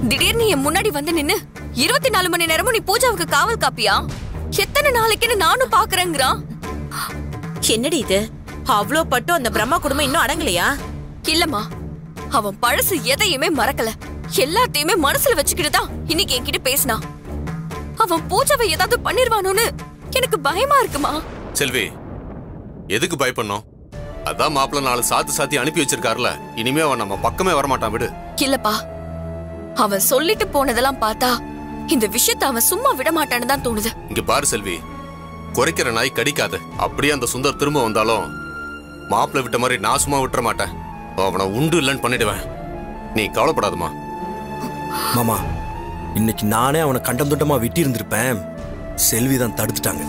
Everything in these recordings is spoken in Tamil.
திடீர்னு என் முன்னாடி வந்து நின்னு இருபத்தி நாலு மணி நேரமும் நீ பூஜாவுக்கு காவல் காப்பியா எத்தனை நாளைக்குன்னு நானும் பாக்குறேங்கிறான் என்னடி இது அவ்ளோ பட்டும் அந்த பிரம்மா குடும்பம் இன்னும் அடங்கலையா இல்லம்மா அவன் பழசு எதையுமே மறக்கல எல்லாத்தையுமே மனசுல வச்சுக்கிட்டு தான் இன்னைக்கு என்கிட்ட பேசினான் அவன் பூஜாவை ஏதாவது பண்ணிருவானோன்னு எனக்கு பயமா இருக்குமா செல்வி எதுக்கு பயப்படணும் அதான் மாப்பிள்ள நாலு சாத்து சாத்தி அனுப்பி வச்சிருக்காருல இனிமே அவன் நம்ம பக்கமே வரமாட்டான் விடு இல்லப்பா அவன் சொல்லிட்டு போனதெல்லாம் பார்த்தா இந்த விஷயத்தை அவன் சும்மா விட மாட்டான்னு தான் தோணுது இங்க பாரு செல்வி குறைக்கிற நாய் கடிக்காது அப்படியே அந்த சுந்தர் திரும்ப வந்தாலும் மாப்பிள்ள விட்ட மாதிரி நான் சும்மா விட்டுற மாட்டேன் அவனை உண்டு இல்லைன்னு பண்ணிடுவேன் நீ கவலைப்படாதம்மா மாமா இன்னைக்கு நானே அவனை கண்டம் துண்டமா வெட்டி இருந்திருப்பேன் செல்வி தான் தடுத்துட்டாங்க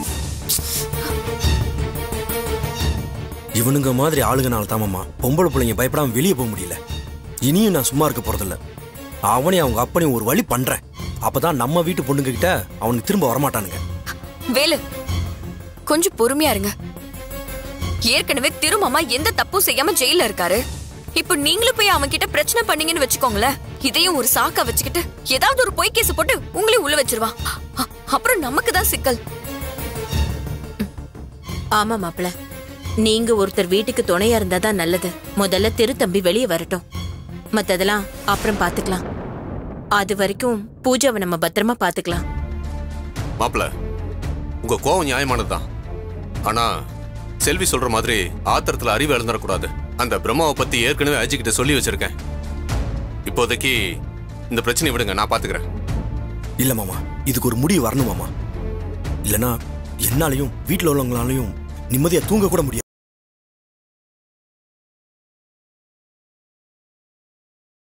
இவனுங்க மாதிரி ஆளுங்கனால தான் மாமா பொம்பளை பிள்ளைங்க பயப்படாம வெளியே போக முடியல இனியும் நான் சும்மா இருக்க போறதில்ல அவனையும் அவங்க அப்பனையும் ஒரு வழி பண்றேன் அப்பதான் நம்ம வீட்டு பொண்ணுங்க கிட்ட அவனுக்கு திரும்ப வரமாட்டானுங்க வேலு கொஞ்சம் பொறுமையா இருங்க ஏற்கனவே திருமாமா எந்த தப்பும் செய்யாம ஜெயில இருக்காரு இப்போ நீங்களும் போய் அவன் கிட்ட பிரச்சனை பண்ணீங்கன்னு வச்சுக்கோங்களேன் இதையும் ஒரு சாக்கா வச்சுக்கிட்டு ஏதாவது ஒரு பொய் கேஸ் போட்டு உங்களையும் உள்ள வச்சிருவான் அ- அப்புறம் நமக்கு தான் சிக்கல் ஆமா மாப்பிள நீங்க ஒருத்தர் வீட்டுக்கு துணையா இருந்தா தான் நல்லது முதல்ல திருத்தம்பி வெளியே வரட்டும் மத்ததெல்லாம் அப்புறம் பாத்துக்கலாம் அது வரைக்கும் பூஜாவை நம்ம பத்திரமா பாத்துக்கலாம் மாப்பிள்ள உங்க கோவம் நியாயமானதுதான் ஆனா செல்வி சொல்ற மாதிரி ஆத்திரத்துல அறிவு இழந்துடக்கூடாது அந்த பிரம்மாவை பத்தி ஏற்கனவே அஜி கிட்ட சொல்லி வச்சிருக்கேன் இப்போதைக்கு இந்த பிரச்சனையை விடுங்க நான் பாத்துக்கிறேன் இல்ல மாமா இதுக்கு ஒரு முடிவு வரணும் மாமா இல்லனா என்னாலையும் வீட்டில் உள்ளவங்களாலையும் நிம்மதியா தூங்க கூட முடியாது